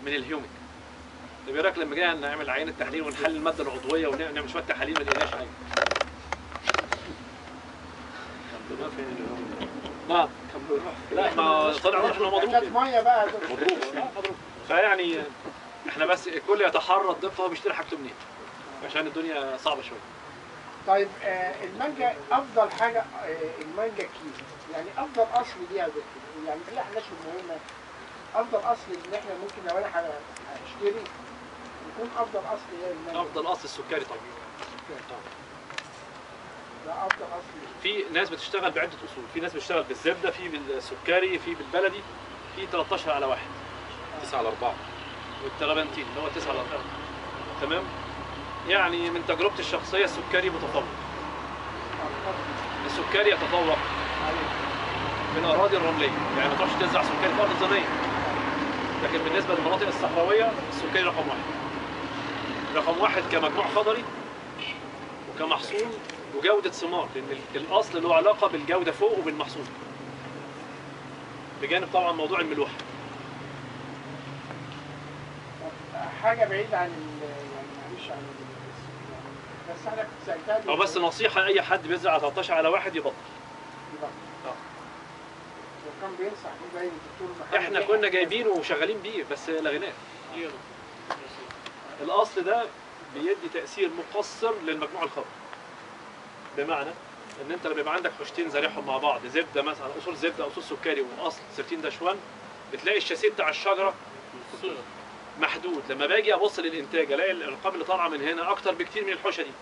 من الهيومن طب ايه رايك لما جينا نعمل عينه تحليل ونحلل الماده العضويه ونعمل شويه تحاليل ما لقيناش حاجه نعم لا ما طلع واضح انه مضروب كانت يعني. ميه بقى يا دكتور. مضروب آه، مضروب فيعني احنا بس الكل يتحرى الدقه هو بيشتري حاجته منين عشان الدنيا صعبه شويه طيب آه المانجا افضل حاجه آه المانجا كيلو يعني افضل اصل ليها يا دكتور يعني في احلاش المهمه افضل اصل ان احنا ممكن لو انا ه- هشتري يكون افضل اصل هي المانجا افضل اصل السكري طبعا ده افضل اصل في ناس بتشتغل بعده اصول في ناس بتشتغل بالزبده في بالسكري في بالبلدي في 13 على واحد 9 على 4 والترابنتين اللي هو 9 على 4 تمام يعني من تجربتي الشخصيه السكري متفوق السكري يتفوق في الاراضي الرمليه يعني ما تروحش تزرع سكري في ارض زراعيه لكن بالنسبه للمناطق الصحراويه السكري رقم واحد رقم واحد كمجموع خضري وكمحصول وجوده ثمار لان ال- الاصل له علاقه بالجوده فوق وبالمحصول بجانب طبعا موضوع الملوحه حاجه بعيده عن ال- يعني معلش عن ال- بس انا كنت سالتها او بس نصيحه اي حد بيزرع 13 على واحد يبطل آه. وكان بينصح بيه باين الدكتور محمد احنا يحيى. كنا جايبينه وشغالين بيه بس لغيناه الاصل ده بيدي تاثير مقصر للمجموع الخضري بمعنى ان انت لما يبقى عندك حوشتين زارعهم مع بعض زبده مثلا اصول زبده اصول سكري واصل 16 دشوان بتلاقي الشاسيه بتاع الشجره محدود لما باجي ابص للانتاج الاقي الارقام اللي طالعه من هنا اكتر بكتير من الحوشه دي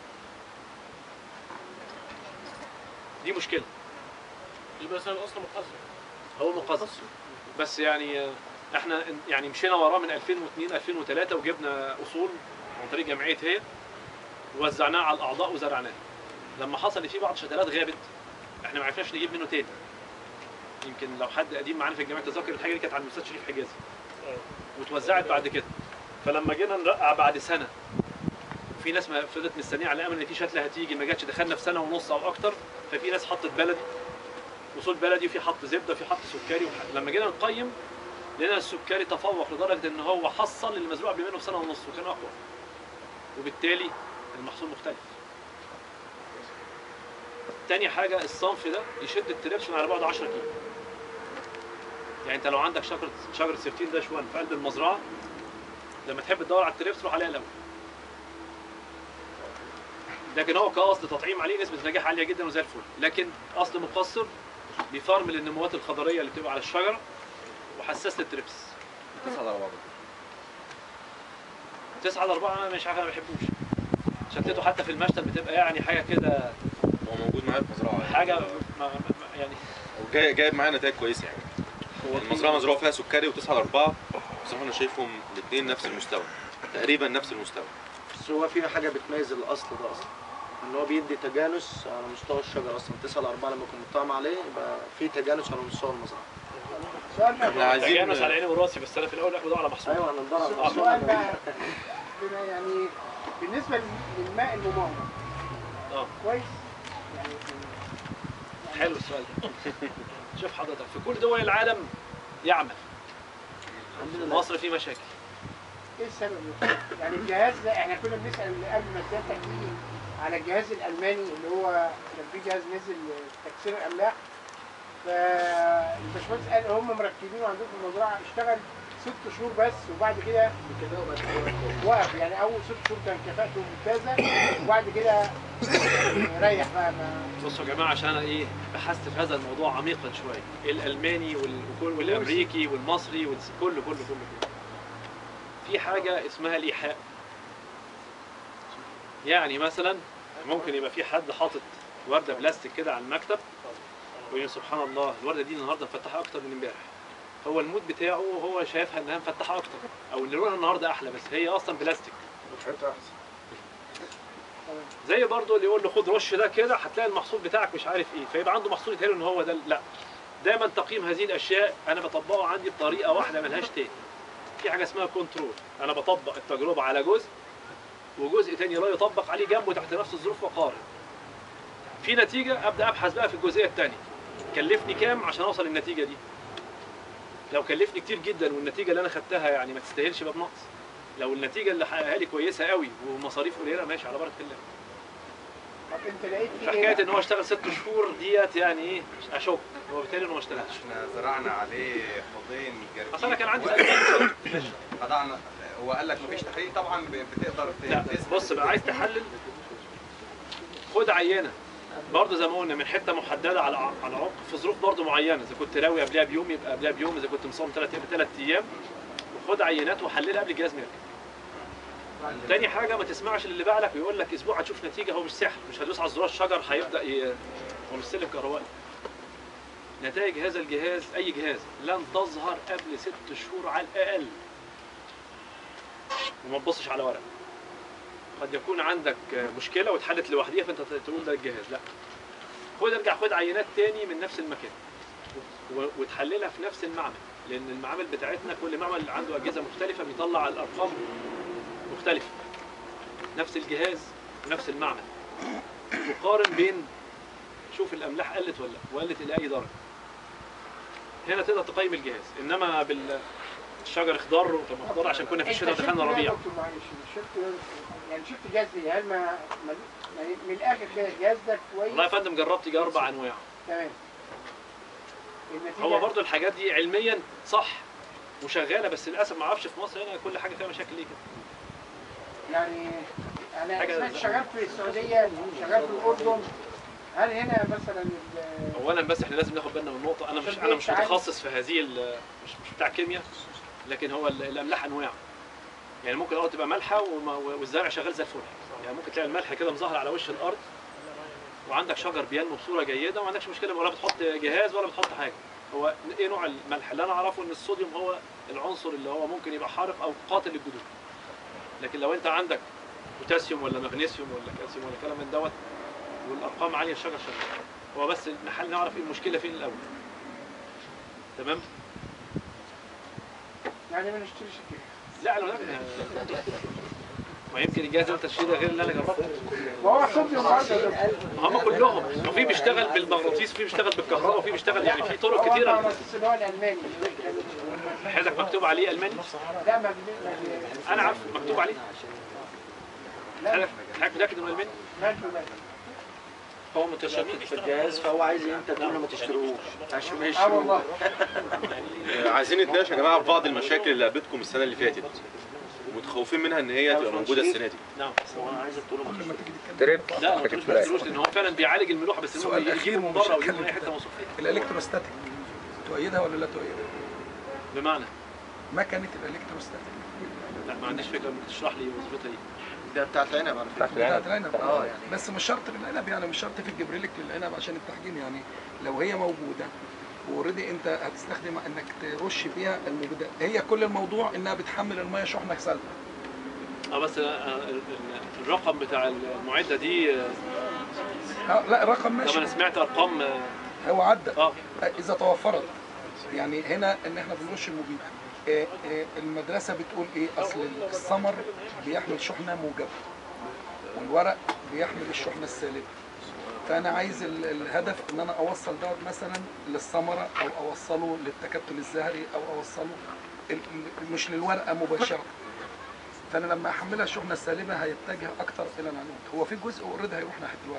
دي مشكله يبقى مثلا اصلا متحذر هو مقصر بس يعني آه، احنا يعني مشينا وراه من 2002 2003 وجبنا اصول عن طريق جمعيه هي ووزعناها على الاعضاء وزرعناها لما حصل ان في بعض الشتلات غابت احنا ما عرفناش نجيب منه تاني يمكن لو حد قديم معانا في الجامعه تذكر الحاجه دي كانت عند الاستاذ شريف حجازي واتوزعت بعد كده فلما جينا نرقع بعد سنه في ناس ما فضلت مستنيه على امل ان في شتله هتيجي ما جاتش دخلنا في سنه ونص او اكتر ففي ناس حطت بلدي اصول بلدي وفي حط زبده وفي حط سكري وح... لما جينا نقيم لقينا السكري تفوق لدرجه ان هو حصل المزروع قبل منه بسنه ونص وكان اقوى وبالتالي المحصول مختلف تاني حاجه الصنف ده يشد التربس من على بعد 10 كيلو يعني انت لو عندك شجره شجره 16 داش 1 في قلب المزرعه لما تحب تدور على التربس روح عليها الاول لكن هو كاصل تطعيم عليه نسبه نجاح عاليه جدا وزي الفل لكن اصل مقصر بيفرمل النموات الخضريه اللي بتبقى على الشجره وحساس للتربس 9 على 4 9 على 4 انا مش عارف انا ما بحبوش شتته حتى في المشتل بتبقى يعني حاجه كده هو موجود معايا في المزرعه يعني. حاجه ما ما ما يعني وجاي جايب معايا نتائج كويسه يعني هو المزرعه مزروع فيها سكري و9 على 4 بصراحه انا شايفهم الاثنين نفس المستوى تقريبا نفس المستوى بس هو في حاجه بتميز الاصل ده اصلا ان هو بيدي تجانس على مستوى الشجره اصلا 9 ل 4 لما يكون مطعم عليه يبقى في تجانس على مستوى المزرعه سؤال احنا بقى عايزين تجانس على عيني وراسي بس انا في الاول بدور على محصول ايوه انا ندور على آه. سؤال المحصول بقى بما يعني بالنسبه للماء الممرض اه كويس يعني حلو السؤال ده شوف حضرتك في كل دول العالم يعمل مصر فيه مشاكل ايه السبب يا أستاذ؟ يعني الجهاز ده احنا كنا بنسال قبل ما سيادتك تيجي على الجهاز الالماني اللي هو كان في جهاز نزل تكسير الاملاح فالباشمهندس قال هم مركبينه عندكم في المزرعه اشتغل ست شهور بس وبعد كده وقف يعني اول ست شهور كان كفاءته ممتازه وبعد كده ريح بقى ما بصوا يا جماعه عشان انا ايه بحثت في هذا الموضوع عميقا شويه الالماني وال- وكل- والامريكي والمصري والس- كله كله كله كله في حاجه اسمها الايحاء يعني مثلا ممكن يبقى في حد حاطط ورده بلاستيك كده على المكتب ويقول سبحان الله الورده دي النهارده مفتحه اكتر من امبارح هو المود بتاعه هو شايفها انها مفتحه اكتر او ان لونها النهارده احلى بس هي اصلا بلاستيك زي برضو اللي يقول له خد رش ده كده هتلاقي المحصول بتاعك مش عارف ايه فيبقى عنده محصول يتهيأله ان هو ده لا دايما تقييم هذه الاشياء انا بطبقه عندي بطريقه واحده ملهاش تاني في حاجه اسمها كنترول انا بطبق التجربه على جزء وجزء تاني لا يطبق عليه جنبه تحت نفس الظروف وقارن في نتيجه ابدا ابحث بقى في الجزئيه الثانيه كلفني كام عشان اوصل للنتيجه دي لو كلفني كتير جدا والنتيجه اللي انا خدتها يعني ما تستاهلش يبقى بنقص لو النتيجه اللي حققها لي كويسه قوي ومصاريف قليله ماشي على بركه الله طب انت لقيت في فحكايه ايه ان هو اشتغل ست شهور ديت يعني ايه اشك هو بالتالي انه ما اشتغلش احنا زرعنا عليه حوضين جرجير اصل انا كان عندي خضعنا هو قال لك مفيش تحليل طبعا ب- بتقدر ت- لا تثبت بص بقى عايز تحلل خد عينه برضه زي ما قلنا من حته محدده على ع- على عمق في ظروف برضه معينه اذا كنت راوي قبلها بيوم يبقى قبلها بيوم اذا كنت مصوم ثلاث ايام ثلاث ايام وخد عينات وحللها قبل الجهاز ما يركب. تاني حاجه ما تسمعش للي باع لك ويقول لك اسبوع هتشوف نتيجه هو مش سحر مش هتدوس على زرار الشجر هيبدا ي... هو مش سلم كهربائي نتائج هذا الجهاز اي جهاز لن تظهر قبل ست شهور على الاقل وما تبصش على ورق قد يكون عندك مشكله واتحلت لوحديها فانت تقول ده الجهاز لا خد ارجع خد عينات تاني من نفس المكان و- وتحللها في نفس المعمل لان المعامل بتاعتنا كل معمل عنده اجهزه مختلفه بيطلع الارقام مختلفه نفس الجهاز ونفس المعمل وقارن بين شوف الاملاح قلت ولا لا وقلت الى اي درجه هنا تقدر تقيم الجهاز انما بالشجر اخضر طب ما اخضر عشان كنا في انت الشتاء شفت دخلنا ده يا ربيع دكتور معلش شفت يعني شفت جهاز ايه هل ما ما- يعني من الاخر كده الجهاز ده كويس والله يا فندم جربت يجي اربع انواع تمام النتيجة هو برضو الحاجات دي علميا صح وشغاله بس للاسف ما اعرفش في مصر هنا كل حاجه فيها مشاكل ليه كده يعني انا حاجة- سمعت شغال في السعوديه شغال في الاردن هل هنا مثلا ال- اولا بس احنا لازم ناخد بالنا من نقطه انا مش عشان انا مش تعالي. متخصص في هذه ال- مش مش بتاع كيمياء لكن هو ال- الاملاح انواع يعني ممكن الارض تبقى مالحه وما- والزرع شغال زي الفل يعني ممكن تلاقي الملح كده مظهر على وش الارض وعندك شجر بينمو بصوره جيده وما عندكش مشكله ولا بتحط جهاز ولا بتحط حاجه هو ايه نوع الملح اللي انا اعرفه ان الصوديوم هو العنصر اللي هو ممكن يبقى حارق او قاتل للجذور لكن لو انت عندك بوتاسيوم ولا مغنيسيوم ولا كالسيوم ولا كلام من دوت والارقام عاليه الشجر شغال هو بس نحل نعرف ايه المشكله فين الاول تمام يعني ما نشتريش كده لا انا لا ما يمكن الجهاز اللي انت تشتريه ده غير اللي انا جربته وهو صوتي برضه ما هم كلهم وفي بيشتغل بالمغناطيس وفي بيشتغل بالكهرباء وفي بيشتغل يعني في طرق هو كتيره المغناطيس اللي هو الالماني حضرتك مكتوب عليه الماني لا ما بي- ما بي- انا عارف مكتوب عليه لا حضرتك حضرتك متاكد انه الماني ماشي ماشي هو متشكك في الجهاز فهو عايز انت تقول له ما تشتروش عشان ما اه يشتروش والله آه، عايزين نتناقش يا جماعه في بعض المشاكل اللي قابلتكم السنه اللي فاتت ومتخوفين منها ان هي تبقى موجوده السنه دي نعم هو انا عايزك تقول له ما تشتروش تريب لا ما قلتلوش ما قلتلوش لان هو فعلا بيعالج الملوحه بس ان هو السؤال يجيبه الأخير من ومش بره ويجيبه من هتكلم اي حته موثوق فيها الالكتروستاتيك تؤيدها ولا لا تؤيدها؟ بمعنى مكنه الالكتروستاتيك لا ما عنديش فكره ممكن تشرح لي وظيفتها ايه ده بتاعت عنب على فكره بتاعت العنب اه يعني بس مش شرط للعنب يعني مش شرط في الجبريليك للعنب عشان التحجيم يعني لو هي موجوده واوريدي انت هتستخدم انك ترش بيها المبيدات هي كل الموضوع انها بتحمل الميه شحنه سالبه اه بس آه، ال- ال- الرقم بتاع المعده دي آه، اه لا الرقم طب ماشي انا سمعت ارقام آه، هو عدى اه اذا توفرت يعني هنا ان احنا بنرش المبيد آه، آه، المدرسه بتقول ايه اصل الثمر بيحمل شحنه موجبه والورق بيحمل الشحنه السالبه فانا عايز ال- الهدف ان انا اوصل دوت مثلا للثمره او اوصله للتكتل الزهري او اوصله ال- ال- مش للورقه مباشره فانا لما احملها الشحنه السالبه هيتجه اكتر الى العنود هو في جزء اوريدي هيروح ناحيه الورقه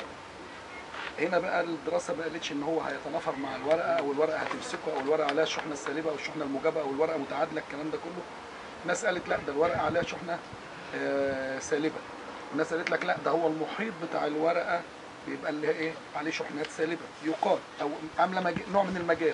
هنا بقى الدراسه ما قالتش ان هو هيتنافر مع الورقه او الورقه هتمسكه او الورقه عليها الشحنه السالبه او الشحنه الموجبه او الورقه متعادله الكلام ده كله ناس قالت لا ده الورقه عليها شحنه آه، سالبه وناس قالت لك لا ده هو المحيط بتاع الورقه بيبقى اللي هي ايه عليه شحنات سالبه يقال او عامله مج... نوع من المجال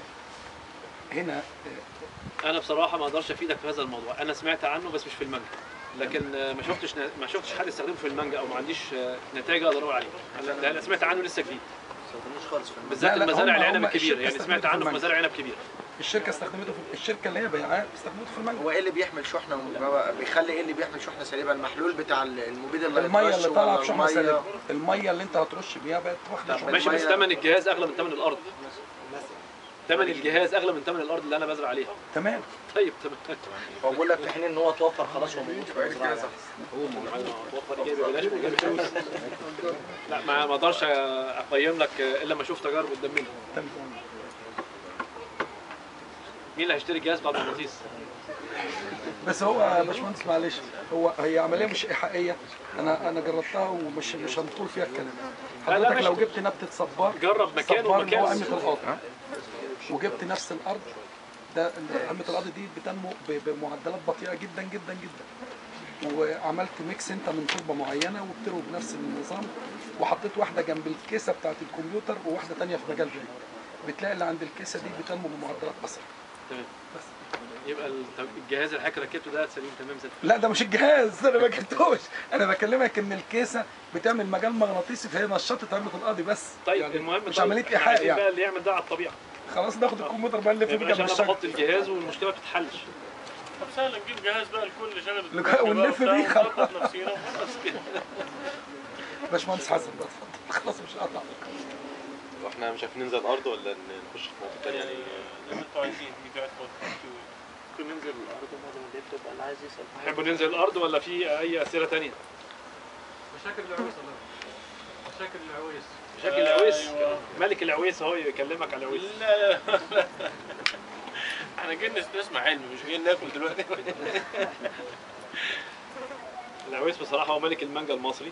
هنا آه، انا بصراحه ما اقدرش افيدك في هذا الموضوع انا سمعت عنه بس مش في المانجا لكن آه، ما شفتش ما شفتش حد يستخدمه في المانجا او ما عنديش آه، نتائج اقدر اقول عليه أنا- ده انا سمعت عنه لسه جديد ما استخدموش خالص في الموضوع. بالذات لا، لا، المزارع هم- العنب هم الكبيره الشركة يعني سمعت استخدمته عنه في في مزارع عنب كبيره الشركه استخدمته في الشركه اللي هي بيعاه استخدمته في المانجا هو ايه اللي بيحمل شحنه موجبه بيخلي ايه اللي بيحمل شحنه سالبه المحلول بتاع المبيد اللي الميه هيترش اللي طالعه ولا بشحنه المية؟ سالبه الميه اللي انت هترش بيها بقت واخده شحنه ماشي بس المية- ثمن الجهاز اغلى من ثمن الارض ثمن الجهاز اغلى من ثمن الارض اللي انا بزرع عليها تمام طيب تمام هو بيقول لك في حين ان هو توفر خلاص هو موجود في المزرعه يعني. توفر ايجابي بلاش وايجابي فلوس لا ما ما اقدرش اقيم لك الا لما اشوف تجارب قدام مني تمام مين اللي هيشتري الجهاز بعد المغناطيس؟ بس هو يا باشمهندس معلش هو هي عمليه مش ايحائيه انا انا جربتها ومش مش هنطول فيها الكلام لا، لا، حضرتك مش- لو جبت نبته صبار جرب مكان صبار اللي هو ومكان قمه الارض وجبت نفس الارض ده قمه الارض دي بتنمو ب- بمعدلات بطيئه جدا جدا جدا وعملت ميكس انت من تربه معينه وبتروي بنفس النظام وحطيت واحده جنب الكيسه بتاعت الكمبيوتر وواحده تانية في مجال بعيد بتلاقي اللي عند الكيسه دي بتنمو بمعدلات اسرع تمام بس يبقى الت- الجهاز اللي حضرتك ركبته ده سليم تمام زي الفل. لا ده مش الجهاز انا ما جبتوش انا بكلمك ان الكيسه بتعمل مجال مغناطيسي فهي نشطت عمليه القاضي بس طيب يعني المهم مش طيب، عمليه إحنا ايحاء عايزين يعني بقى اللي يعمل ده على الطبيعه خلاص ناخد الكمبيوتر بقى نلف ما بيه يبقاش جنب انا الشجر بحط الجهاز والمشكله ما بتتحلش طب سهل نجيب جهاز بقى الكل شغل لك- ونلف بيه خلاص. نفسينا وخلاص كده باشمهندس حسن بقى اتفضل خلاص مش هقطع واحنا مش عارفين ننزل الارض ولا ن- نخش في موضوع تاني يعني يعني اللي انتوا عايزين دي قاعد ممكن ننزل الارض بعد ما تبقى اللي عايز يسال تحبوا ننزل الارض ولا في اي اسئله تانية؟ مشاكل العويس الله مشاكل العويس مشاكل العويس ملك العويس اهو يكلمك على العويس لا لا لا احنا جايين نسمع علم مش جايين ناكل دلوقتي العويس بصراحه هو ملك المانجا المصري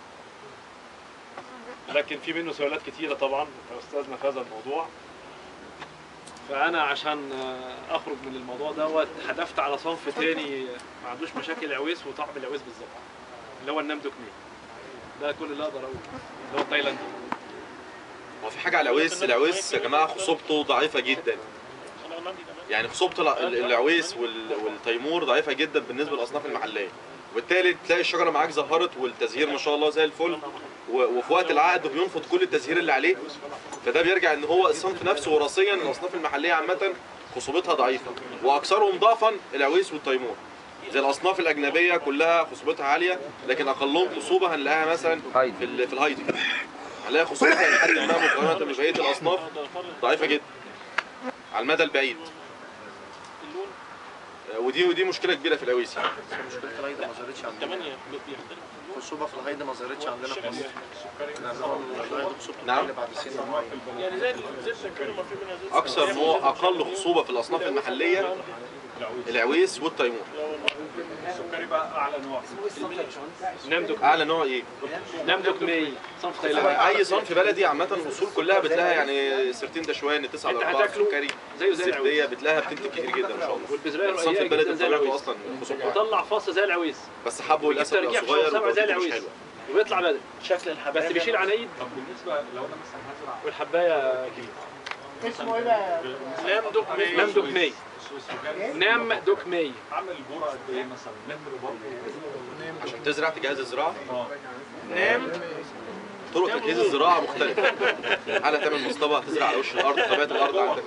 لكن في منه سؤالات كتيره طبعا استاذنا في هذا الموضوع فانا عشان آه، اخرج من الموضوع دوت حدفت على صنف تاني ما عندوش مشاكل العويس وطعم العويس بالظبط اللي هو النمدوك مي ده كل اللي اقدر اقوله اللي هو التايلاندي هو في حاجه على العويس العويس يا جماعه خصوبته ضعيفه جدا انا عندي تمام يعني خصوبه الع- ال- العويس وال- والتيمور ضعيفه جدا بالنسبه للاصناف المحليه وبالتالي تلاقي الشجره معاك زهرت والتزهير ما شاء الله زي الفل و- وفي وقت العقد بينفض كل التزهير اللي عليه فده بيرجع ان هو الصنف نفسه وراثيا الاصناف المحليه عامه خصوبتها ضعيفه واكثرهم ضعفا العويس والتيمور زي الاصناف الاجنبيه كلها خصوبتها عاليه لكن اقلهم خصوبه هنلاقيها مثلا في ال- في الهايدي هنلاقي خصوبتها لحد ما مقارنه ببقيه الاصناف ضعيفه جدا على المدى البعيد اللون آه، ودي ودي مشكله كبيره في العويس يعني مشكله الهيدا ما ظهرتش عندنا ثمانية بيختلف الخصوبه في الهيدا ما ظهرتش عندنا في مصر لان هو الهيدا خصوبته نعم. بتقل بعد سن معين يعني زي زي الكلمة ما في منها زي اكثر نوع اقل خصوبه في الاصناف المحليه العويس والتيمور السكري بقى اعلى نوع نمدوك اعلى نوع ايه نمدوك مي صنف تايلاندي اي صنف بلدي عامه الاصول كلها بتلاقيها يعني سرتين دشوان 9 انت على 4 هتاكله سكري زيه زي العويس زبديه بتلاقيها بتنتج كتير جدا ما شاء الله والبذريه الصنف رقيقه البلدي جدا زي طبيعته العويس اصلا خصوبته وطلع فص زي العويس بس حبه ويجيب للاسف ترجيع بقى في شهر صغير سبعة زي وبقيته مش العويس حلوه وبيطلع بدري شكل الحبايه بس بيشيل عنايد طب بالنسبه لو انا مثلا هزرع والحبايه كبيره اسمه ايه بقى؟ نام دوك نام دوك مي نام دوك مي اعمل الجرعه قد ايه مثلا متر برضه عشان تزرع تجهز الزراعه نام طرق تجهيز الزراعه مختلفه على تعمل مصطبه تزرع على وش الارض طبيعه الارض عندك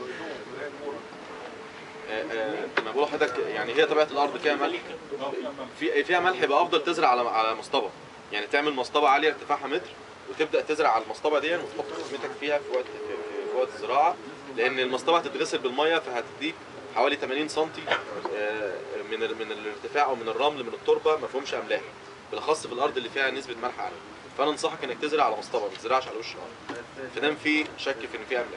آه، آه، ما بقول لحضرتك يعني هي طبيعه الارض فيها ملح في فيها ملح يبقى افضل تزرع على على مصطبه يعني تعمل مصطبه عاليه ارتفاعها متر وتبدا تزرع على المصطبه دي وتحط خصمتك فيها في وقت في, في, في وقت الزراعه لان المصطبه هتتغسل بالميه فهتديك حوالي 80 سم من ال- من الارتفاع او من الرمل من التربه ما فيهمش املاح بالاخص في الارض اللي فيها نسبه ملح عاليه فانا انصحك انك تزرع على مصطبه ما تزرعش على وش الارض فدام في شك في ان في املاح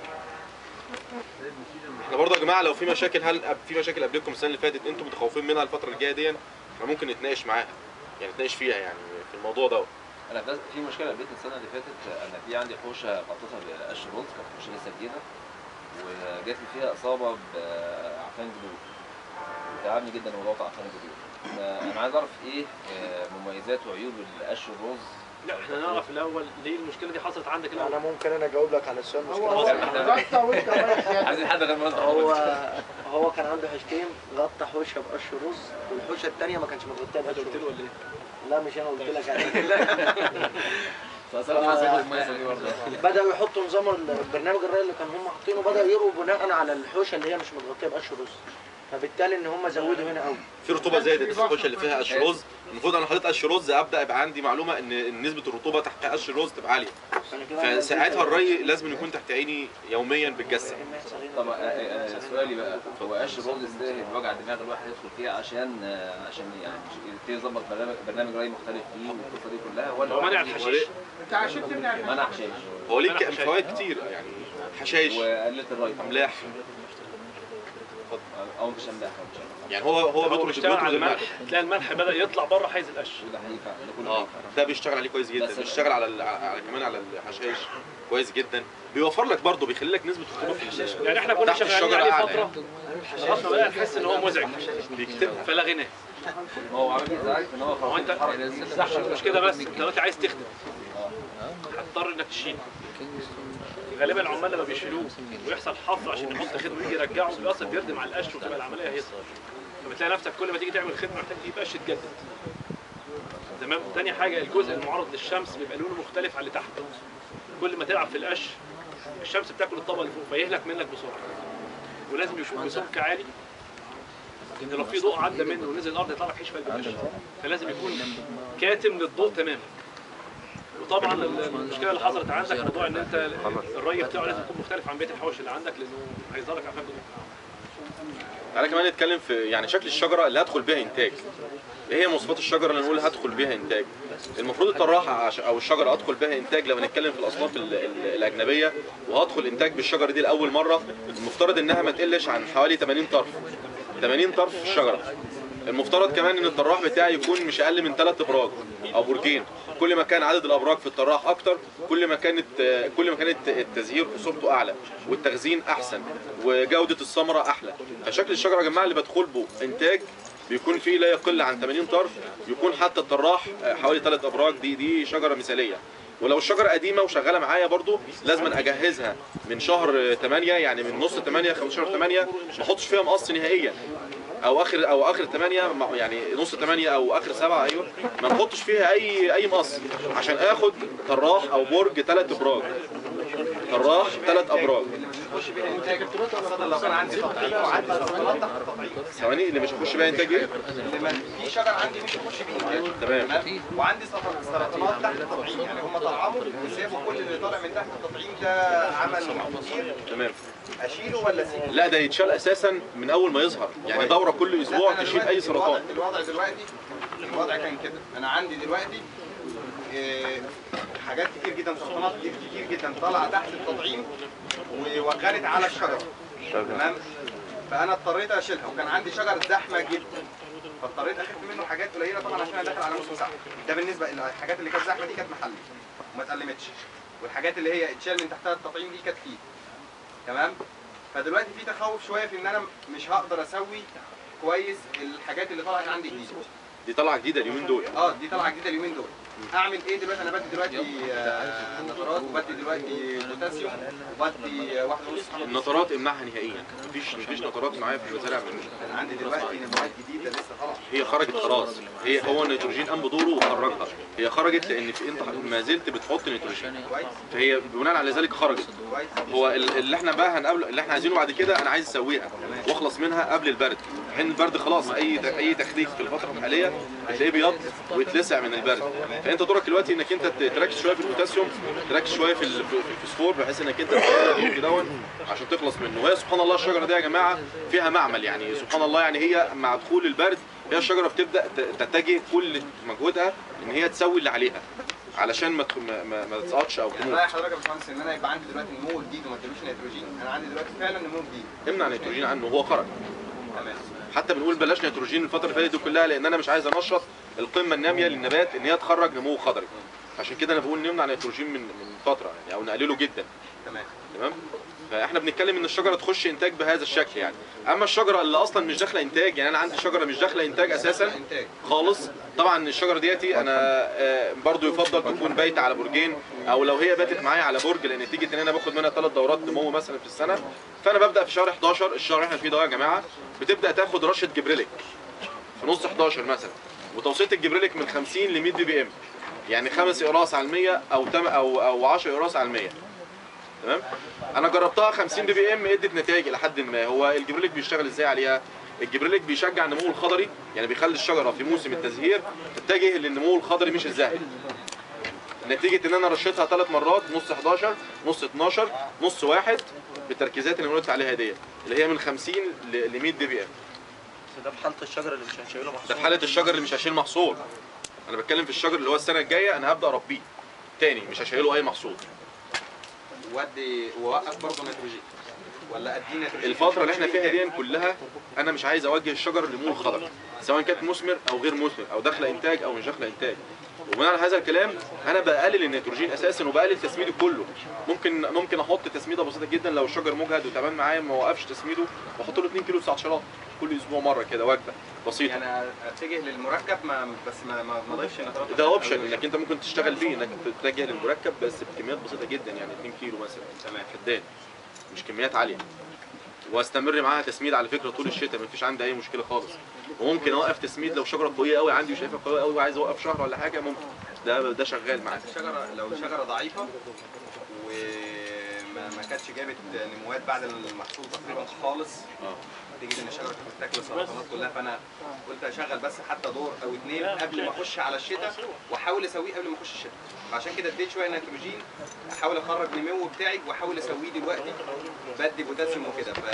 احنا برضه يا جماعه لو في مشاكل هل أب- في مشاكل قبلكم السنه اللي فاتت انتم متخوفين منها الفتره الجايه دي احنا ممكن نتناقش معاها يعني نتناقش فيها يعني في الموضوع دوت انا بس في مشكله قابلتني السنه اللي فاتت انا في عندي حوشه غطيتها بقش رز كانت حوشه لسه جديده وجات لي فيها اصابه بعفان جذور تعبني جدا موضوع عفان الجذور فانا عايز اعرف ايه آه، مميزات وعيوب القش الرز لا احنا نعرف الاول ليه المشكله دي حصلت عندك الاول انا ممكن انا اجاوب لك على السؤال هو مشكله هو غطى وانت رايح يعني. عايزين حد غير مرات هو هو كان عنده حشتين غطى حوشه بقش رز والحوشه الثانيه ما كانش متغطيه بقش قلت له رز ولا ايه؟ لا مش انا قلت لك عليه فصار حصل المميزه دي برضه بداوا يحطوا نظام البرنامج الري اللي كان هم حاطينه بداوا يروا بناء على الحوشه اللي هي مش متغطيه بقش رز فبالتالي ان هم زودوا هنا قوي في رطوبه زادت في الحوشه اللي فيها قش رز المفروض انا حطيت قش رز ابدا يبقى عندي معلومه ان إن نسبه الرطوبه تحت قش الرز تبقى عاليه فساعتها الري لازم يكون تحت عيني يوميا بتجسم طب آه، آه، آه، سؤالي بقى هو قش الرز ازاي وجع دماغ الواحد يدخل فيها عشان آه، عشان يعني يبتدي يظبط برنامج برنامج ري مختلف فيه والقصه دي كلها ولا هو منع واحد الحشيش انت عشان تمنع الحشيش. منع حشيش هو ليه ك- فوائد كتير يعني حشائش وقلت الري املاح اتفضل او مش هنلاقي حاجه مش هنلاقي يعني هو هو هو بيطرد بيشتغل على بيطرد الملح تلاقي الملح بدا يطلع بره حيز القش ده هينفع ده كله اه هينفع ده بيشتغل عليه كويس جدا بس- بيشتغل على, ال- على كمان على الحشائش كويس جدا بيوفر لك برضه بيخلي لك نسبه الرطوبه في الحشائش يعني احنا كنا تحت شغالين الشجرة عليه أعلى فتره لغايه ما بقى نحس ان هو مزعج بيكتبها فلغيناه هو عامل ازعاج ان هو هو انت خلاص مش كده بس انت دلوقتي عايز تخدم هتضطر انك تشيل غالبا العمال لما بيشيلوه ويحصل حفر عشان يحط خدمه ويجي يرجعه بيأثر بيردم على القش وتبقى العمليه هي فبتلاقي نفسك كل ما تيجي تعمل خدمه محتاج تجيب قش تجدد تمام تاني حاجه الجزء المعرض للشمس بيبقى لونه مختلف عن اللي تحت كل ما تلعب في القش الشمس بتاكل الطبقه اللي فوق فيهلك منك بسرعه ولازم يكون بسمك عالي ان لو في ضوء عدى منه ونزل الارض يطلع لك حشفه القش فلازم يكون كاتم للضوء تماما وطبعا المشكله اللي حصلت عندك موضوع ان انت الري بتاعه لازم يكون مختلف عن بقيه الحوش اللي عندك لانه هيظهر لك عفاف تعالى كمان نتكلم في يعني شكل الشجره اللي هدخل بيها انتاج ايه هي مواصفات الشجره اللي نقول هدخل بيها انتاج المفروض الطراحه عش- او الشجره ادخل بيها انتاج لو هنتكلم في الاصناف ال- ال- الاجنبيه وهدخل انتاج بالشجره دي لاول مره المفترض انها ما تقلش عن حوالي 80 طرف 80 طرف في الشجره المفترض كمان ان الطراح بتاعي يكون مش اقل من ثلاث ابراج او برجين كل ما كان عدد الابراج في الطراح اكتر كل ما كانت كل ما كانت التزهير خصوبته اعلى والتخزين احسن وجوده الثمره احلى فشكل الشجره يا جماعه اللي بدخل به انتاج بيكون فيه لا يقل عن 80 طرف يكون حتى الطراح حوالي ثلاث ابراج دي دي شجره مثاليه ولو الشجره قديمه وشغاله معايا برضو لازم اجهزها من شهر 8 يعني من نص 8 15 8 ما احطش فيها مقص نهائيا او اخر او اخر 8 يعني نص 8 او اخر 7 ايوه ما نحطش فيها اي اي مقص عشان اخد طراح او برج ثلاث ابراج طراح ثلاث ابراج خش بيها انتاج خاصه لو كان عندي تقطيع وعندي سرطانات تحت التقطيع ثواني اللي مش هخش بيها انتاج ايه اللي ما في شجر عندي مش هخش بيه انتاج تمام وعندي سرط- سرطانات تحت التطعيم يعني هم طلعموا وسابوا كل اللي طالع من تحت التطعيم ده عمل كتير تمام اشيله ولا اسيبه؟ لا ده يتشال اساسا من اول ما يظهر يعني دوره كل اسبوع لا، أنا تشيل دلوقتي اي سرطان الوضع, الوضع دلوقتي الوضع كان كده انا عندي دلوقتي آه، حاجات كتير جدا سرطانات كتير كتير جدا طالعه تحت التطعيم ووغلت على الشجره تمام فانا اضطريت اشيلها وكان عندي شجر زحمه جدا فاضطريت اخف منه حاجات قليله طبعا عشان انا داخل على موسم زحمه ده بالنسبه الحاجات اللي كانت زحمه دي كانت محليه وما اتألمتش والحاجات اللي هي اتشال من تحتها التطعيم دي كانت فيه تمام فدلوقتي في تخوف شويه في ان انا مش هقدر اسوي كويس الحاجات اللي طلعت عندي جديده دي طالعه جديده اليومين دول اه دي طالعه جديده اليومين دول اعمل ايه دلوقتي انا بدي دلوقتي آه، نترات وبدي دلوقتي بوتاسيوم وبدي واحد ونص النطرات امنعها نهائيا مفيش مفيش نطرات معايا في المزارع من انا عندي دلوقتي نباتات جديده لسه طالعه هي خرجت خلاص هي هو النيتروجين قام بدوره وخرجها هي خرجت لان في انت ما زلت بتحط نيتروجين كويس فهي بناء على ذلك خرجت كويس هو ال- اللي احنا بقى هنقابل اللي احنا عايزينه بعد كده انا عايز اسويها واخلص منها قبل البرد حين البرد خلاص اي اي تخليق في الفتره الحاليه بتلاقيه بيض ويتلسع من البرد فانت دورك دلوقتي انك انت ت- تركز شويه في البوتاسيوم تركز شويه في ال- في الفوسفور بحيث انك انت تستخدم دون عشان تخلص منه وهي سبحان الله الشجره دي يا جماعه فيها معمل يعني سبحان الله يعني هي مع دخول البرد هي الشجره بتبدا ت- تتجه كل مجهودها ان هي تسوي اللي عليها علشان ما تخ- ما, ما, ما تسقطش او يعني تموت رايح حضرتك يا باشمهندس ان انا يبقى عندي دلوقتي نمو جديد وما ادلوش نيتروجين انا عندي دلوقتي فعلا نمو جديد امنع نيتروجين عنه هو خرج تمام حتى بنقول بلاش نيتروجين الفتره اللي فاتت دي كلها لان انا مش عايز انشط القمه الناميه للنبات ان هي تخرج نمو خضري عشان كده انا بقول نمنع نيتروجين من من فتره يعني او نقلله جدا تمام تمام فاحنا بنتكلم ان الشجره تخش انتاج بهذا الشكل يعني اما الشجره اللي اصلا مش داخله انتاج يعني انا عندي شجره مش داخله انتاج اساسا انتاج خالص طبعا الشجره دياتي انا آه، برضو يفضل تكون بايته على برجين او لو هي باتت معايا على برج لان نتيجه ان انا باخد منها ثلاث دورات نمو مثلا في السنه فانا ببدا في شهر 11 الشهر اللي احنا فيه ده يا جماعه بتبدا تاخد رشه جبريليك في نص 11 مثلا وتوصيله الجبريليك من 50 ل 100 بي بي ام يعني خمس اقراص على ال 100 او تم او او 10 اقراص على ال 100 تمام انا جربتها 50 بي بي ام ادت نتائج الى حد ما هو الجبريليك بيشتغل ازاي عليها الجبريليك بيشجع النمو الخضري يعني بيخلي الشجره في موسم التزهير تتجه للنمو الخضري مش الزاهي نتيجه ان انا رشيتها ثلاث مرات نص 11 نص 12 نص واحد بالتركيزات اللي قلت عليها ديت اللي هي من 50 ل 100 بي بي ام بس ده في حاله الشجر اللي مش هنشيله محصول ده في حاله الشجر اللي مش هشيل محصول انا بتكلم في الشجر اللي هو السنه الجايه انا هبدا اربيه تاني مش هشيله اي محصول ودي ووقف برضه نيتروجين ولا ادي نيتروجين الفتره اللي احنا فيها دي كلها انا مش عايز اوجه الشجر لنمو الخضر سواء كانت مثمر او غير مثمر او داخله انتاج او مش داخله انتاج وبناء على هذا الكلام انا بقلل النيتروجين اساسا وبقلل تسميده كله ممكن ممكن احط تسميده بسيطه جدا لو الشجر مجهد وتمام معايا ما وقفش تسميده واحط له 2 كيلو 19 كل اسبوع مره كده وجبه بسيطه يعني اتجه للمركب ما بس ما ما ما اضيفش نترات ده اوبشن انك انت ممكن تشتغل بيه انك تتجه للمركب بس بكميات بسيطه جدا يعني 2 كيلو مثلا تمام فدان مش كميات عاليه واستمر معاها تسميد على فكره طول الشتاء مفيش عندي اي مشكله خالص وممكن اوقف تسميد لو شجره قويه قوي عندي وشايفها قويه قوي وعايز اوقف شهر ولا حاجه ممكن ده ده شغال معاك الشجره لو الشجره ضعيفه وما ما كانتش جابت نموات بعد المحصول تقريبا خالص اه تيجي ان الشجره كانت بتاكل السرطانات كلها فانا قلت اشغل بس حتى دور او اتنين قبل ما اخش على الشتاء واحاول اسويه قبل ما اخش الشتاء فعشان كده اديت شويه نيتروجين احاول اخرج نمو بتاعي واحاول اسويه دلوقتي بدي بوتاسيوم وكده ف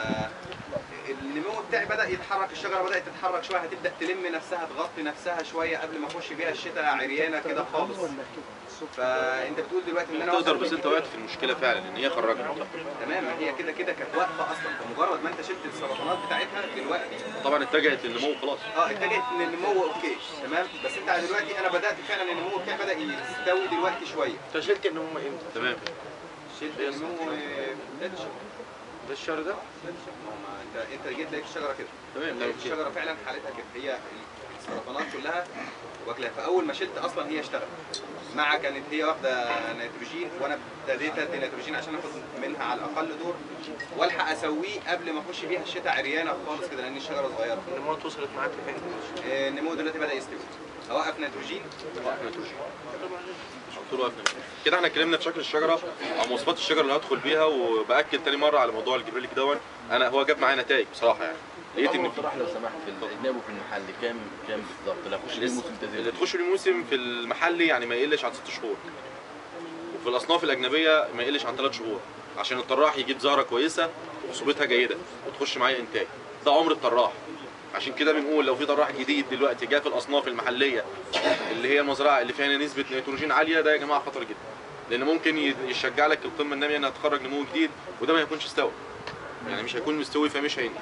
النمو بتاعي بدا يتحرك الشجره بدات تتحرك شويه هتبدا تلم نفسها تغطي نفسها شويه قبل ما اخش بيها الشتاء عريانه كده خالص فانت بتقول دلوقتي ان انا تقدر أوصل بس انت وقعت في المشكله فعلا ان هي خرجت تمام ما هي كده كده كانت واقفه اصلا فمجرد ما انت شلت السرطانات بتاعتها دلوقتي طبعا اتجهت للنمو خلاص اه اتجهت ان النمو اوكي تمام بس انت دلوقتي انا بدات فعلا النمو بتاعي بدا يستوي دلوقتي شويه انت شلت النمو امتى؟ تمام شلت النمو آه، بداية الشهر. ده الشهر ده؟ ما انت انت جيت لقيت الشجره كده تمام لقيت الشجره فعلا حالتها كده هي السرطانات كلها واكلاها فاول ما شلت اصلا هي اشتغلت مع كانت هي واخده نيتروجين وانا ابتديت ادي نيتروجين عشان اخد منها على الاقل دور والحق اسويه قبل ما اخش بيها الشتاء عريانه خالص كده لان الشجره صغيره النمو وصلت معاك لفين؟ آه، النمو دلوقتي بدا يستوي اوقف نيتروجين قلت له وقفنا كده احنا اتكلمنا في شكل الشجره او مواصفات الشجره اللي هدخل بيها وباكد تاني مره على موضوع الجبريليك دون انا هو جاب معايا نتائج بصراحه يعني لقيت ان في طرح لو سمحت في الاجنبي وفي المحل كام كام بالظبط لا اخش ليه لسه- موسم اللي تزيد تخش الموسم في المحلي يعني ما يقلش عن ست شهور وفي الاصناف الاجنبيه ما يقلش عن ثلاث شهور عشان الطراح يجيب زهره كويسه وخصوبتها جيده وتخش معايا انتاج ده عمر الطراح عشان كده بنقول لو في طراح جديد دلوقتي جه في الاصناف المحليه اللي هي المزرعه اللي فيها نسبه نيتروجين عاليه ده يا جماعه خطر جدا لان ممكن ي- يشجع لك القمه الناميه انها تخرج نمو جديد وده ما يكونش استوى يعني مش هيكون مستوي فمش هينتج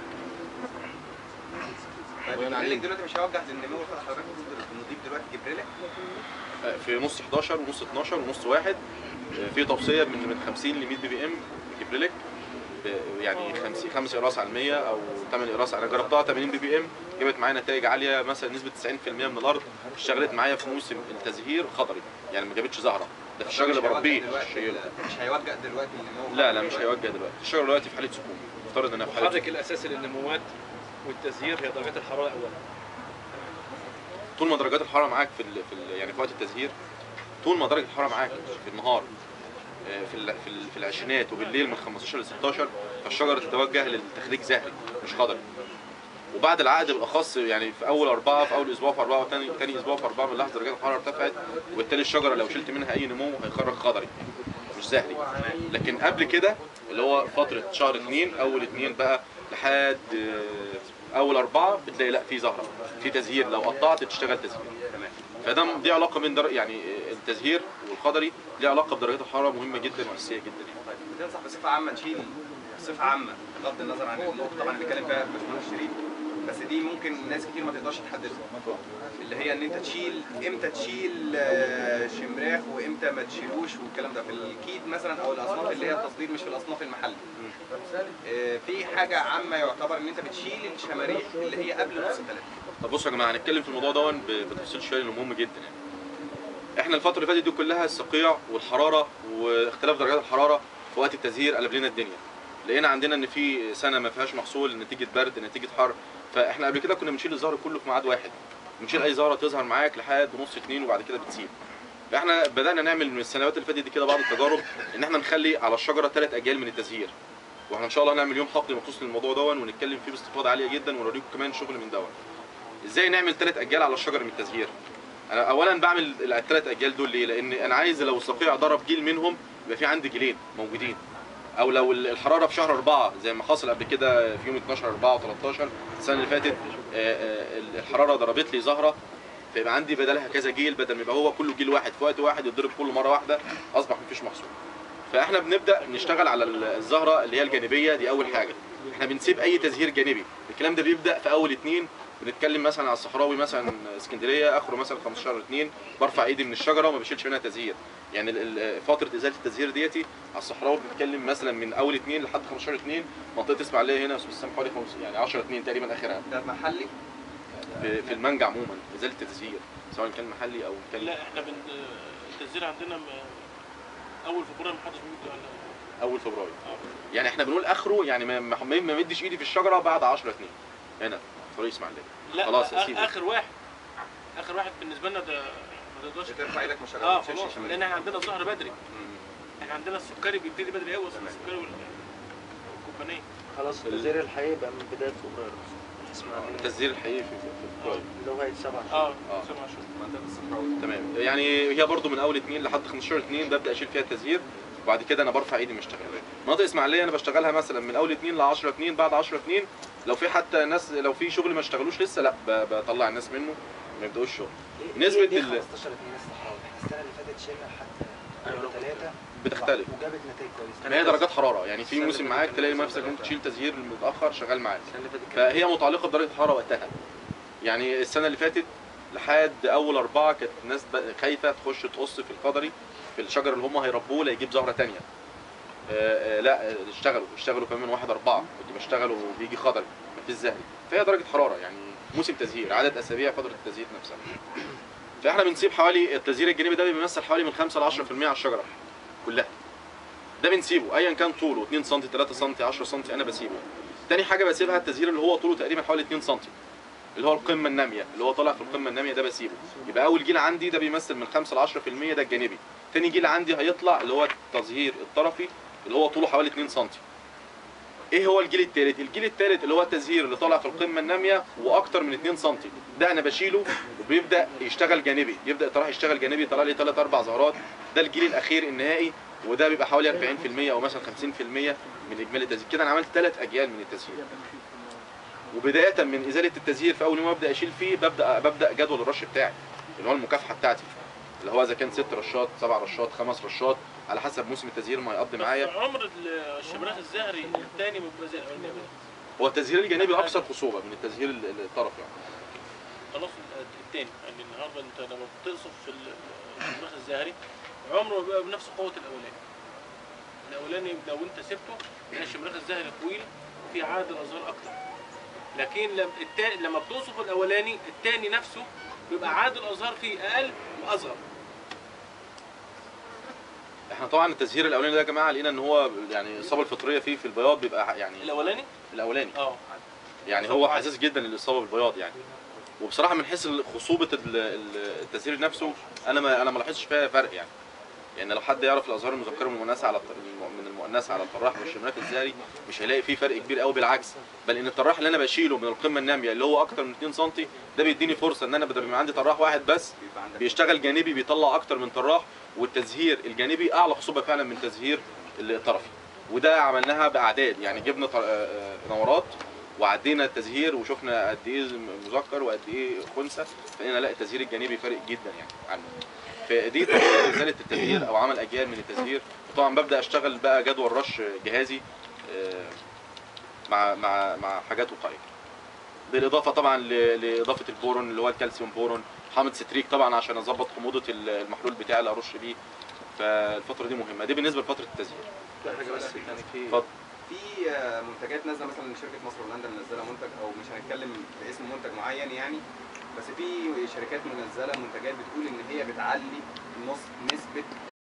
طيب الجبريلك دلوقتي مش هيوجه للنمو خلاص حضرتك نضيف دلوقتي جبريلك في نص 11 ونص 12 ونص واحد في توصيه من من 50 ل 100 بي بي ام جبريلك ب- يعني 50 5 اقراص على 100 او 8 اقراص انا جربتها 80 بي بي ام جابت معايا نتائج عاليه مثلا نسبه 90% من الارض اشتغلت معايا في موسم التزهير خضري يعني ما جابتش زهره ده في الشجر اللي مش هيوجه بربيه دلوقتي مش هي- مش هيوجه دلوقتي للنمو لا لا مش هيوجه دلوقتي الشجر دلوقتي في حاله سكون افترض انها في حاله المحرك الاساسي للنموات والتزهير هي درجات الحراره اولا طول ما درجات الحراره معاك في ال في ال يعني في وقت التزهير طول ما درجه الحراره معاك في النهار آه، في ال في, ال في العشرينات وبالليل من 15 ل 16 فالشجره تتوجه للتخريج زهري مش خضري وبعد العقد بالاخص يعني في اول اربعه في اول اسبوع في اربعه وثاني ثاني اسبوع في اربعه من لحظه درجات الحراره ارتفعت وبالتالي الشجره لو شلت منها اي نمو هيخرج خضري مش زهري لكن قبل كده اللي هو فتره شهر اثنين اول اثنين بقى لحد آه، اول اربعه بتلاقي لا في زهره في تزهير لو قطعت تشتغل تزهير فده دي علاقه بين در... يعني التزهير والخضري ليه علاقه بدرجات الحراره مهمه جدا واساسيه جدا يعني. بتنصح بصفه عامه تشيل بصفه عامه بغض النظر عن النقطه طبعا اللي بيتكلم فيها باشمهندس شريف بس دي ممكن ناس كتير ما تقدرش تحددها اللي هي ان انت تشيل امتى تشيل آه، شمراخ وامتى ما تشيلوش والكلام ده في الكيد مثلا او الاصناف اللي هي التصدير مش في الاصناف المحلي آه، في حاجه عامه يعتبر ان انت بتشيل الشماريخ اللي هي قبل نص ثلاثه طب بصوا يا جماعه هنتكلم في الموضوع ده ب- بتفصيل شويه لانه مهم جدا يعني. احنا الفتره اللي فاتت دي كلها الصقيع والحراره واختلاف درجات الحراره في وقت التزهير قلب لنا الدنيا. لقينا عندنا ان في سنه ما فيهاش محصول نتيجه برد نتيجه حر فاحنا قبل كده كنا بنشيل الزهر كله في ميعاد واحد. بنشيل اي زهره تظهر معاك لحد نص اتنين وبعد كده بتسيب. فاحنا بدانا نعمل من السنوات اللي فاتت دي كده بعض التجارب ان احنا نخلي على الشجره ثلاث اجيال من التزهير. واحنا ان شاء الله هنعمل يوم حقل مخصوص للموضوع دون ونتكلم فيه باستفاضه عاليه جدا ونوريكم كمان شغل من دون. ازاي نعمل ثلاث اجيال على الشجر من التزهير انا اولا بعمل الثلاث اجيال دول ليه لان انا عايز لو الصقيع ضرب جيل منهم يبقى في عندي جيلين موجودين او لو ال- الحراره في شهر أربعة زي ما حصل قبل كده في يوم 12 4 و13 السنه اللي فاتت آه، آه، الحراره ضربت لي زهره فيبقى عندي بدلها كذا جيل بدل ما يبقى هو كله جيل واحد في وقت واحد يتضرب كله مره واحده اصبح مفيش محصول فاحنا بنبدا نشتغل على ال- الزهره اللي هي الجانبيه دي اول حاجه احنا بنسيب اي تزهير جانبي الكلام ده بيبدا في اول اتنين بنتكلم مثلا على الصحراوي مثلا اسكندريه اخره مثلا 15 اتنين برفع ايدي من الشجره وما بشيلش منها تزهير يعني ال- ال- فتره ازاله التزهير ديتي على الصحراوي بنتكلم مثلا من اول اتنين لحد 15 اتنين منطقه اسماعيليه هنا استاذ حسام حوالي خمس يعني 10 اتنين تقريبا اخرها ده محلي في في المانجا عموما ازاله التزهير سواء كان محلي او كان لا احنا بن التسجيل عندنا م- اول فبراير ما حدش بيجي على اول فبراير يعني احنا بنقول اخره يعني ما ما ما مدش ايدي في الشجره بعد 10 اتنين هنا في طريق اسماعيليه لا خلاص خلاص أسيبه. اخر واحد اخر واحد بالنسبه لنا ده ما تقدرش ترفع ايدك من الشجره اه ما تشيلش خلاص شمال. لان احنا عندنا الظهر بدري احنا عندنا السكري بيبتدي بدري قوي اصلا السكري وال- والكوبانيه خلاص التزهير الحقيقي يبقى من بدايه فبراير اسماعيليه التزهير الحقيقي في, في, في فبراير لغايه سبعة اه آه. سبع شهور منطقه الصحراوي تمام يعني هي برضو من اول اتنين لحد 15 اتنين ببدا اشيل فيها التزهير وبعد كده انا برفع ايدي من اشتغل مناطق اسماعيليه انا بشتغلها مثلا من اول اتنين ل 10 اتنين بعد 10 اتنين لو في حتى ناس لو في شغل ما اشتغلوش لسه لا ب- بطلع الناس منه ما يبداوش شغل نسبة ليه ال- 15 2 الصحراوي احنا السنه اللي فاتت شلنا حتى ثلاثه بتختلف وجابت نتائج كويسه ما هي درجات حراره يعني في موسم معاك تلاقي نفسك ممكن تشيل تزهير متاخر شغال معاك السنه اللي فاتت كان فهي متعلقه بدرجه الحراره وقتها يعني السنه اللي فاتت لحد اول اربعه كانت الناس بقى خايفه تخش تقص في القدري في الشجر اللي هم هيربوه لا يجيب زهره تانية آه، آه، لا آه، اشتغلوا اشتغلوا كمان من واحد اربعه كنت بشتغلوا وبيجي خضري مفيش زهري فهي درجه حراره يعني موسم تزهير عدد اسابيع فتره التزهير نفسها فاحنا بنسيب حوالي التزهير الجانبي ده بيمثل حوالي من 5 ل 10% على الشجره كلها ده بنسيبه ايا كان طوله 2 سم 3 سم 10 سم انا بسيبه تاني حاجه بسيبها التزهير اللي هو طوله تقريبا حوالي 2 سم اللي هو القمه الناميه اللي هو طالع في القمه الناميه ده بسيبه يبقى اول جيل عندي ده بيمثل من 5 ل 10% ده الجانبي تاني جيل عندي هيطلع اللي هو التظهير الطرفي اللي هو طوله حوالي 2 سم ايه هو الجيل الثالث الجيل الثالث اللي هو التزهير اللي طالع في القمه الناميه واكتر من 2 سم ده انا بشيله وبيبدا يشتغل جانبي يبدا يطلع يشتغل جانبي يطلع لي 3 4 زهرات ده الجيل الاخير النهائي وده بيبقى حوالي 40% او مثلا 50% من اجمالي التزهير كده انا عملت ثلاث اجيال من التزهير وبدايه من ازاله التزهير في اول يوم ابدا اشيل فيه ببدا ببدا جدول الرش بتاعي اللي هو المكافحه بتاعتي اللي هو اذا كان ست رشات سبع رشات خمس رشات على حسب موسم التزهير ما هيقضي معايا بس عمر ال- الشبراخ الزهري الثاني بيبقى زي الاولاني أبداً. هو التزهير الجانبي اكثر خصوبه من التزهير ال- ال- الطرفي يعني. خلاص الثاني يعني النهارده انت لما بتقصف في ال- الشبراخ الزهري عمره ما بيبقى بنفس قوه الاولاني الاولاني لو انت سبته تلاقي الشبراخ الزهري طويل وفي عدد الازهار اكتر لكن لما التا... لما بتوصف الاولاني الثاني نفسه بيبقى عدد الازهار فيه اقل واصغر احنا طبعا التزهير الاولاني ده يا جماعه لقينا ان هو يعني الاصابه الفطريه فيه في البياض بيبقى يعني الاولاني الاولاني اه يعني هو حساس جدا للاصابه بالبياض يعني وبصراحه من حيث خصوبه ال- ال- التزهير نفسه انا ما انا ما لاحظتش فيها فرق يعني يعني لو حد يعرف الازهار المذكره من المؤنثه على الط- من المؤنثه على الطراح والشمالات الزهري مش هيلاقي فيه فرق كبير قوي بالعكس بل ان الطراح اللي انا بشيله من القمه الناميه اللي هو اكتر من 2 سم ده بيديني فرصه ان انا بدل ما عندي طراح واحد بس بيبقى عندك بيشتغل جانبي بيطلع اكتر من طراح والتزهير الجانبي اعلى خصوبه فعلا من تزهير الطرفي وده عملناها باعداد يعني جبنا طر- آه، آه، نورات وعدينا التزهير وشفنا قد ايه مذكر وقد ايه خنثى فلقينا لا التزهير الجانبي فارق جدا يعني عنه فدي طريقه ازاله التزهير او عمل اجيال من التزهير وطبعا ببدا اشتغل بقى جدول رش جهازي آه، مع مع مع حاجات وقائيه بالاضافه طبعا ل- لاضافه البورون اللي هو الكالسيوم بورون حامض ستريك طبعا عشان اظبط حموضه ال- المحلول بتاعي اللي ارش بيه فالفتره دي مهمه دي بالنسبه لفتره التزهير حاجه بس يعني في اتفضل في آه، منتجات نازله مثلا شركه مصر هولندا منزله منتج او مش هنتكلم باسم منتج معين يعني بس في شركات منزله منتجات بتقول ان هي بتعلي نص نسبه